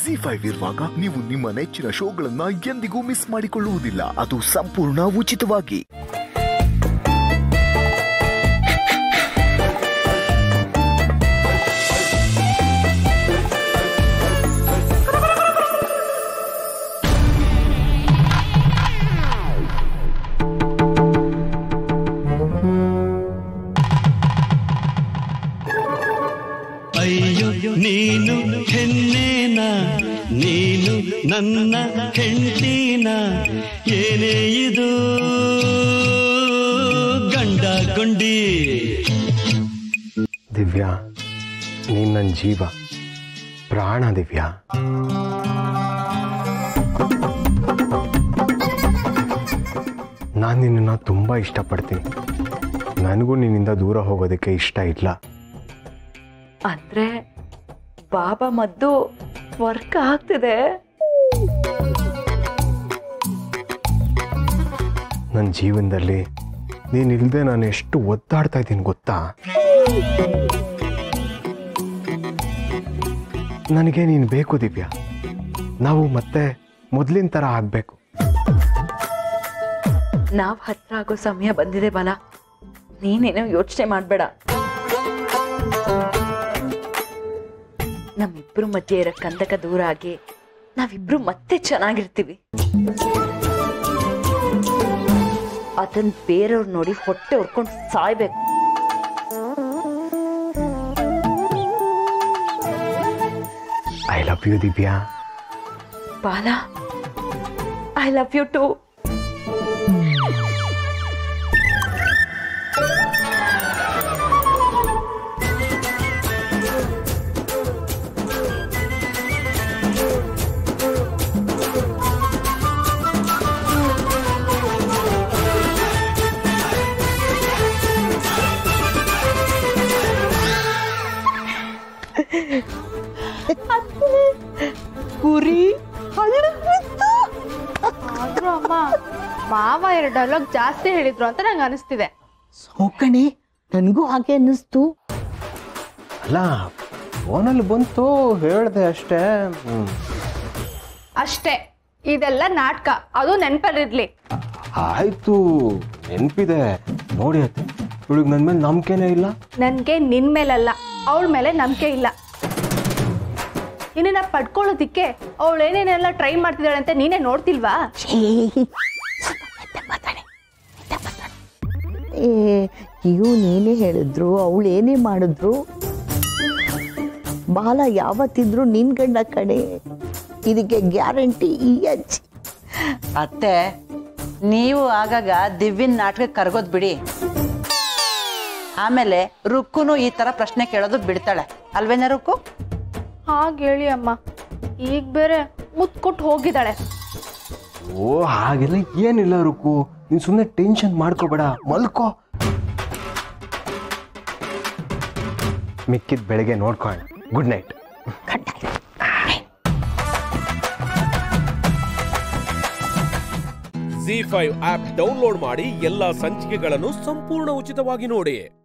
G five ಇರುವಾಗ ನೀವು ನಿಮ್ಮ ನೆಚ್ಚಿನ ಶೋಗಳನ್ನ ಎಂದಿಗೂ ಮಿಸ್ ಮಾಡಿಕೊಳ್ಳುವುದಿಲ್ಲ ಅದು ಸಂಪೂರ್ಣ ಉಚಿತವಾಗಿ ಅಯ್ಯೋ ನೀನು ಹೆಣ್ಣೇನ ನೀನು ನನ್ನ ಹೆಂಡತಿನ ಏನೇ ಇದು ಗಂಡ ಗೊಂಡಿ ದಿವ್ಯಾ ನೀನ್ ನನ್ನ ಜೀವ ಪ್ರಾಣ ದಿವ್ಯಾ ನಾನು ನಿನ್ನನ್ನು ತುಂಬ ಇಷ್ಟಪಡ್ತೀನಿ ನನಗೂ ನಿನ್ನಿಂದ ದೂರ ಹೋಗೋದಕ್ಕೆ ಇಷ್ಟ ಇಲ್ಲ ಅಂದ್ರೆ ಬಾಬಾ ಮದ್ದು ವರ್ಕ್ ಆಗ್ತಿದೆ ನನ್ನ ಜೀವನದಲ್ಲಿ ನೀನಿಲ್ಲದೆ ನಾನು ಎಷ್ಟು ಒದ್ದಾಡ್ತಾ ಇದ್ದೀನಿ ಗೊತ್ತಾ ನನಗೆ ನೀನು ಬೇಕು ದಿವ್ಯಾ ನಾವು ಮತ್ತೆ ಮೊದಲಿನ ಥರ ಆಗಬೇಕು ನಾವ್ ಹತ್ರ ಆಗೋ ಸಮಯ ಬಂದಿದೆ ಬಲ ನೀನೇನೋ ಯೋಚನೆ ಮಾಡ್ಬೇಡ ನಮ್ಮಿಬ್ರು ಮಧ್ಯೆ ಇರೋ ಕಂದಕ ದೂರ ಆಗಿ ನಾವಿಬ್ರು ಮತ್ತೆ ಚೆನ್ನಾಗಿರ್ತೀವಿ ಅದನ್ ಬೇರೆಯವ್ರು ನೋಡಿ ಹೊಟ್ಟೆ ಹೊರ್ಕೊಂಡು ಸಾಯ್ಬೇಕು ಐ ಲವ್ ಯು ದಿವ್ಯಾ ಬಾಲ ಐ ಲವ್ ಯು ಟು ಕುರಿ ಆದ್ರೂ ಅಮ್ಮ ಮಾವ ಎರಡು ಡೈಲಾಗ್ ಜಾಸ್ತಿ ಹೇಳಿದ್ರು ಅಂತ ನಂಗೆ ಅನಿಸ್ತಿದೆ ಸೋಕಣೆ ನನಗೂ ಹಾಗೆ ಅನ್ನಿಸ್ತು ಅಲ್ಲ ಫೋನಲ್ಲಿ ಬಂತು ಹೇಳಿದೆ ಅಷ್ಟೇ ಹ್ಞೂ ಅಷ್ಟೇ ಇದೆಲ್ಲ ನಾಟಕ ಅದು ನೆನ್ಪಲ್ಲಿರ್ಲಿ ಆಯ್ತು ನೆನಪಿದೆ ನೋಡಿ ಅತ್ತೆ ಇವಳಿಗೆ ನನ್ನ ಮೇಲೆ ನಂಬಿಕೆನೇ ಇಲ್ಲ ನನ್ಗೆ ನಿನ್ ಮೇಲಲ್ಲ ಅವಳ ಮೇಲೆ ನಂಬಿಕೆ ಇಲ್ಲ ನಿನ್ನ ಪಡ್ಕೊಳ್ಳೋದಿಕ್ಕೆ ಅವಳು ಏನೇನೆಲ್ಲ ಟ್ರೈ ಮಾಡ್ತಿದ್ದಾಳೆ ಅಂತ ನೀನೇ ನೋಡ್ತಿಲ್ವಾ ಛೇ ಮಾತಾಡೆ ಏ ಇವನು ಏನೇ ಹೇಳಿದ್ರು ಅವಳು ಏನೇ ಮಾಡಿದ್ರು ಬಾಲ ಯಾವತ್ತಿದ್ರು ನಿನ್ ಗಂಡ ಕಡೆ ಇದಕ್ಕೆ ಗ್ಯಾರಂಟಿ ಈ ಅಜ್ಜಿ ಅತ್ತೆ ನೀವು ಆಗಾಗ ದಿವ್ಯನ್ ನಾಟಕಕ್ಕೆ ಕರ್ಗೋದ್ ಬಿಡಿ ಆಮೇಲೆ ರುಕ್ಕುನು ಈ ತರ ಪ್ರಶ್ನೆ ಕೇಳೋದು ಬಿಡ್ತಾಳೆ ಅಲ್ವೇನ ರುಕ್ಕು ಹಾಗೆ ಹೇಳಿ ಅಮ್ಮ ಈಗ ಬೇರೆ ಮುತ್ ಕೊಟ್ಟು ಹೋಗಿದ್ದಾಳೆ ಓ ಹಾಗೆಲ್ಲ ಏನಿಲ್ಲ ರುಕ್ಕು ನೀನು ಸುಮ್ಮನೆ ಟೆನ್ಷನ್ ಮಾಡ್ಕೋಬೇಡ ಮಲ್ಕೋ ಮಿಕ್ಕಿದ ಬೆಳಗ್ಗೆ ನೋಡ್ಕೊಳ್ಳೋಣ good night Zee five app download ಮಾಡಿ ಎಲ್ಲಾ ಸಂಚಿಕೆಗಳನ್ನು ಸಂಪೂರ್ಣ ಉಚಿತವಾಗಿ ನೋಡಿ